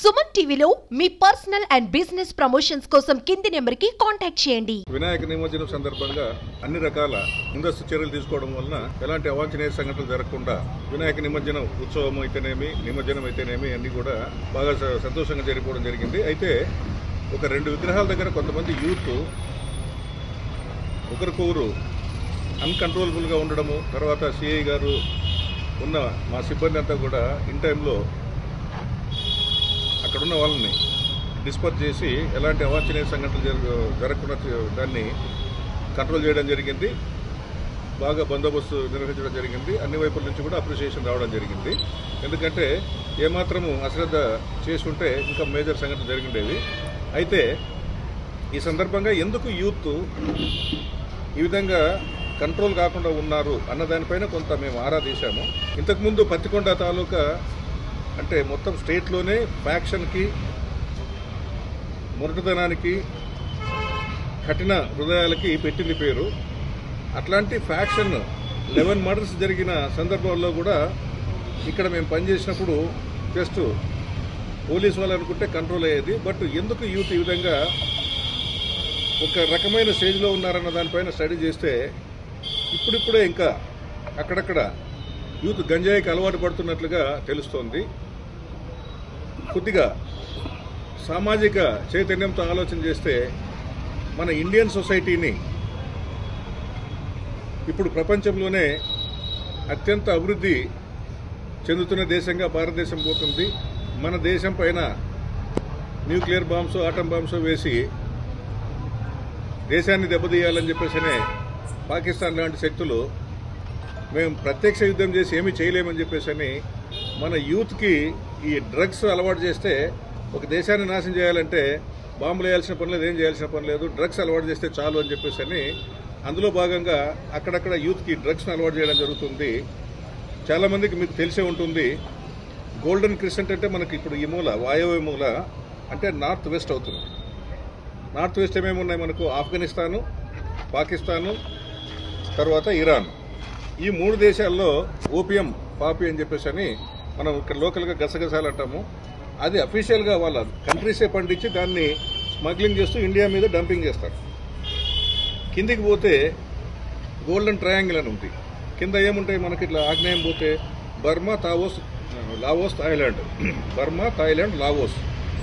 సుమన్ టీవీలో మీ personal and business promotions కోసం కింది నెంబర్కి కాంటాక్ట్ చేయండి వినాయక నిమజ్జనం సందర్భంగా అన్ని రకాల ముందస్తు చర్యలు తీసుకోవడం వలన ఎలాంటి అవాంఛనీయ సంఘటనలు జరగకుండా వినాయక నిమజ్జనం ఉత్సవం అయితేనేమి నిమజ్జనం అయితేనేమి అన్ని కూడా బాగా స- సంతోషంగా జరిగిపోవడం జరిగింది అయితే ఒక రెండు విగ్రహాల దగ్గర కొంతమంది యూత్ ఒకరికొకరు అన్కంట్రోలబుల్గా ఉండడము తర్వాత సిఐ గారు ఉన్న మా సిబ్బంది అంతా కూడా ఇన్ టైంలో అక్కడున్న వాళ్ళని డిస్పర్స్ చేసి ఎలాంటి అవాంఛనీయ సంఘటనలు జరగ జరగకుండా చే- దాన్ని కంట్రోల్ చేయడం జరిగింది బాగా బందోబస్తు నిర్వహించడం జరిగింది అన్ని వైపుల నుంచి కూడా అప్రిషియేషన్ రావడం జరిగింది ఎందుకంటే ఏమాత్రము అశ్రద్ధ చేసి ఉంటే ఇంకా మేజర్ సంఘటన జరిగిండేవి అయితే ఈ సందర్భంగా ఎందుకు యూత్ ఈ విధంగా కంట్రోల్ కాకుండా ఉన్నారు అన్న దానిపైన కొంత మేము ఆరా తీశాము ఇంతకుముందు పత్తికొండ తాలూకా అంటే మొత్తం స్టేట్లోనే ఫ్యాక్షన్కి మురటుదనానికి కఠిన హృదయాలకి పెట్టింది పేరు అట్లాంటి ఫ్యాక్షన్ లెవెన్ మర్డర్స్ జరిగిన సందర్భంలో కూడా ఇక్కడ మేము పనిచేసినప్పుడు జస్ట్ పోలీస్ వాళ్ళు అనుకుంటే కంట్రోల్ అయ్యేది బట్ ఎందుకు యూత్ ఈ విధంగా ఒక రకమైన స్టేజ్లో ఉన్నారన్న దానిపైన స్టడీ చేస్తే ఇప్పుడిప్పుడే ఇంకా అక్కడక్కడ యూత్ గంజాయికి అలవాటు పడుతున్నట్లుగా తెలుస్తోంది కొద్దిగా సామాజిక చైతన్యంతో ఆలోచన చేస్తే మన ఇండియన్ సొసైటీని ఇప్పుడు ప్రపంచంలోనే అత్యంత అభివృద్ధి చెందుతున్న దేశంగా భారతదేశం పోతుంది మన దేశం పైన న్యూక్లియర్ బాంబ్స్ ఆటం బాంబ్స్ వేసి దేశాన్ని దెబ్బతీయాలని చెప్పేసినే పాకిస్తాన్ లాంటి శక్తులు మేము ప్రత్యక్ష యుద్ధం చేసి ఏమీ చేయలేమని చెప్పేసి మన యూత్కి ఈ డ్రగ్స్ అలవాటు చేస్తే ఒక దేశాన్ని నాశనం చేయాలంటే బాంబులు వేయాల్సిన పని లేదు ఏం చేయాల్సిన పని లేదు డ్రగ్స్ అలవాటు చేస్తే చాలు అని చెప్పేసి అందులో భాగంగా అక్కడక్కడ యూత్కి డ్రగ్స్ని అలవాటు చేయడం జరుగుతుంది చాలామందికి మీకు తెలిసే ఉంటుంది గోల్డెన్ క్రిసెంట్ అంటే మనకి ఇప్పుడు ఈ మూల వాయవ్య మూల అంటే నార్త్ వెస్ట్ అవుతుంది నార్త్ వెస్ట్ ఏమేమి ఉన్నాయి మనకు ఆఫ్ఘనిస్తాను పాకిస్తాను తర్వాత ఇరాన్ ఈ మూడు దేశాల్లో ఓపియం పాపి అని చెప్పేసి అని మనం ఇక్కడ లోకల్గా గసగసాలు అంటాము అది అఫీషియల్గా వాళ్ళ కంట్రీసే పండించి దాన్ని స్మగ్లింగ్ చేస్తూ ఇండియా మీద డంపింగ్ చేస్తారు కిందికి పోతే గోల్డెన్ ట్రయాంగిల్ అని ఉంది కింద ఏముంటాయి మనకి ఇట్లా ఆగ్నేయం పోతే బర్మా తావోస్ Laos Thailand Burma Thailand Laos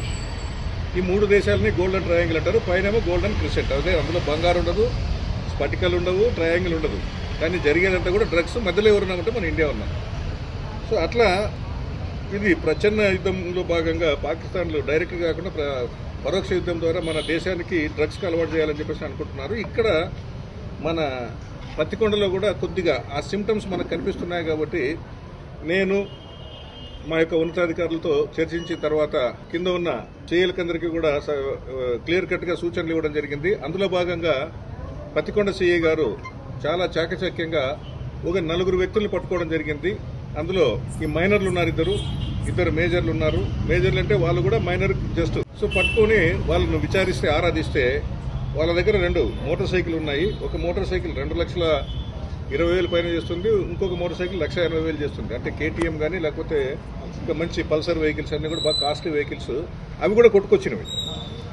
ఈ మూడు దేశాలని గోల్డెన్ ట్రయాంగిల్ అంటారు పైనేమో గోల్డెన్ క్రిసెంట్ అదే అందులో బంగారు ఉండదు స్పటికలు ఉండవు ట్రయాంగిల్ ఉండదు కానీ జరిగేదంతా కూడా డ్రగ్స్ మధ్యలో ఎవరున్నామంటే మన ఇండియా ఉన్నాం సో అట్లా ఇది ప్రచన్న యుద్ధంలో భాగంగా పాకిస్తాన్లో డైరెక్ట్ కాకుండా ప్ర- పరోక్ష యుద్ధం ద్వారా మన దేశానికి డ్రగ్స్కి అలవాటు చేయాలని చెప్పేసి అనుకుంటున్నారు ఇక్కడ మన పత్తికొండలో కూడా కొద్దిగా ఆ సిమ్టమ్స్ మనకు కనిపిస్తున్నాయి కాబట్టి నేను మా యొక్క ఉన్నతాధికారులతో చర్చించిన తర్వాత కింద ఉన్న చేయలకందరికీ కూడా క్లియర్ కట్గా సూచనలు ఇవ్వడం జరిగింది అందులో భాగంగా పత్తికొండ సిఐ గారు చాలా చాకచక్యంగా ఒక నలుగురు వ్యక్తుల్ని పట్టుకోవడం జరిగింది అందులో ఈ మైనర్లు ఉన్నారు ఇద్దరు ఇద్దరు మేజర్లు ఉన్నారు మేజర్లు అంటే వాళ్ళు కూడా మైనర్ జస్ట్ సో పట్టుకొని వాళ్ళను విచారిస్తే ఆరాధిస్తే వాళ్ళ దగ్గర రెండు మోటార్ సైకిల్ ఉన్నాయి ఒక మోటార్ సైకిల్ రెండు లక్షల ఇరవై వేలు పైన చేస్తుంది ఇంకొక మోటార్ సైకిల్ లక్ష ఎనభై వేలు చేస్తుంది అంటే కేటీఎం కానీ లేకపోతే ఇంకా మంచి పల్సర్ వెహికల్స్ అన్నీ కూడా బాగా కాస్ట్లీ వెహికల్స్ అవి కూడా కొట్టుకొచ్చినవి